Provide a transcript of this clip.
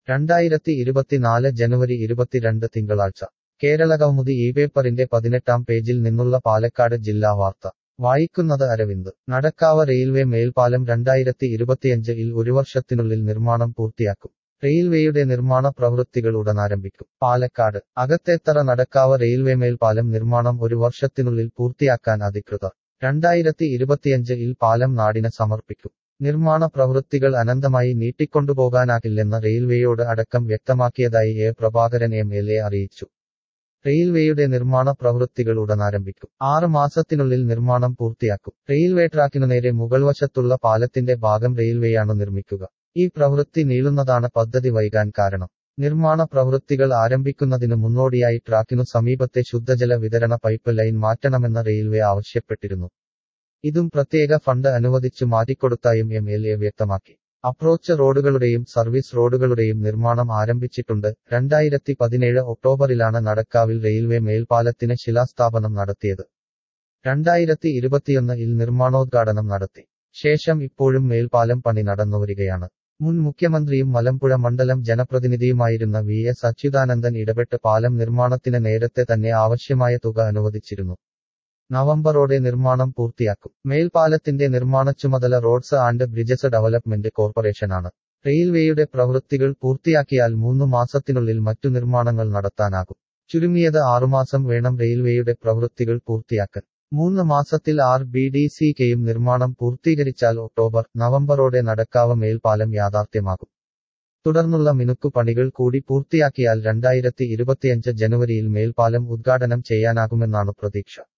രണ്ടായിരത്തി ഇരുപത്തിനാല് ജനുവരി ഇരുപത്തിരണ്ട് തിങ്കളാഴ്ച കേരള കൗമുദി ഈ പേപ്പറിന്റെ പതിനെട്ടാം പേജിൽ നിന്നുള്ള പാലക്കാട് ജില്ലാ വാർത്ത വായിക്കുന്നത് അരവിന്ദ് നടക്കാവ് റെയിൽവേ മേൽപ്പാലം രണ്ടായിരത്തി ഇരുപത്തിയഞ്ച് ഇൽ ഒരു വർഷത്തിനുള്ളിൽ നിർമ്മാണം പൂർത്തിയാക്കും റെയിൽവേയുടെ നിർമ്മാണ പ്രവൃത്തികൾ ഉടനാരംഭിക്കും പാലക്കാട് അകത്തേത്തറ നടക്കാവ് റെയിൽവേ മേൽപ്പാലം നിർമ്മാണം ഒരു വർഷത്തിനുള്ളിൽ പൂർത്തിയാക്കാൻ അധികൃതർ രണ്ടായിരത്തി ഇരുപത്തിയഞ്ച് ഇൽ പാലം നാടിന് സമർപ്പിക്കും നിർമ്മാണ പ്രവൃത്തികൾ അനന്തമായി നീട്ടിക്കൊണ്ടുപോകാനാകില്ലെന്ന് റെയിൽവേയോട് അടക്കം വ്യക്തമാക്കിയതായി A Prabhakaran M L A അറിയിച്ചു റെയിൽവേയുടെ നിർമ്മാണ പ്രവൃത്തികൾ ഉടനാരംഭിക്കും ആറ് മാസത്തിനുള്ളിൽ നിർമ്മാണം പൂർത്തിയാക്കും റെയിൽവേ ട്രാക്കിനു നേരെ മുകൾവശത്തുള്ള പാലത്തിന്റെ ഭാഗം റെയിൽവേയാണ് നിർമ്മിക്കുക ഈ പ്രവൃത്തി നീളുന്നതാണ് പദ്ധതി വൈകാൻ കാരണം നിർമ്മാണ പ്രവൃത്തികൾ ആരംഭിക്കുന്നതിനു മുന്നോടിയായി ട്രാക്കിനു സമീപത്തെ ശുദ്ധജല വിതരണ പൈപ്പ് ലൈൻ മാറ്റണമെന്ന് റെയിൽവേ ആവശ്യപ്പെട്ടിരുന്നു ഇതും പ്രത്യേക ഫണ്ട് അനുവദിച്ചു മാറ്റിക്കൊടുത്തായും എം എൽ എ വ്യക്തമാക്കി അപ്രോച്ച് റോഡുകളുടെയും സർവീസ് റോഡുകളുടെയും നിർമ്മാണം ആരംഭിച്ചിട്ടുണ്ട് രണ്ടായിരത്തി പതിനേഴ് ഒക്ടോബറിലാണ് നടക്കാവിൽ റെയിൽവേ മേൽപ്പാലത്തിന് ശിലാസ്ഥാപനം നടത്തിയത് രണ്ടായിരത്തി ഇരുപത്തിയൊന്ന് ഇൽ നിർമ്മാണോദ്ഘാടനം നടത്തി ശേഷം ഇപ്പോഴും മേൽപ്പാലം പണി നടന്നുവരികയാണ് മുൻ മുഖ്യമന്ത്രിയും മലമ്പുഴ മണ്ഡലം ജനപ്രതിനിധിയുമായിരുന്ന വി എസ് അച്യുതാനന്ദൻ ഇടപെട്ട് പാലം നിർമ്മാണത്തിന് നേരത്തെ തന്നെ ആവശ്യമായ തുക അനുവദിച്ചിരുന്നു നവംബറോടെ നിർമ്മാണം പൂർത്തിയാക്കും മേൽപ്പാലത്തിന്റെ നിർമ്മാണ ചുമതല റോഡ്സ് ആൻഡ് ബ്രിഡ്ജസ് ഡെവലപ്മെന്റ് കോർപ്പറേഷനാണ് റെയിൽവേയുടെ പ്രവൃത്തികൾ പൂർത്തിയാക്കിയാൽ മൂന്നു മാസത്തിനുള്ളിൽ മറ്റു നിർമ്മാണങ്ങൾ നടത്താനാകും ചുരുങ്ങിയത് ആറുമാസം വേണം റെയിൽവേയുടെ പ്രവൃത്തികൾ പൂർത്തിയാക്കാൻ മൂന്ന് മാസത്തിൽ ആർ ബി ഡി സി കെയും നിർമ്മാണം പൂർത്തീകരിച്ചാൽ ഒക്ടോബർ നവംബറോടെ നടക്കാവ് മേൽപ്പാലം യാഥാർത്ഥ്യമാകും തുടർന്നുള്ള മിനുക്കു പണികൾ കൂടി പൂർത്തിയാക്കിയാൽ രണ്ടായിരത്തി ഇരുപത്തിയഞ്ച് ജനുവരിയിൽ മേൽപ്പാലം ഉദ്ഘാടനം ചെയ്യാനാകുമെന്നാണ് പ്രതീക്ഷ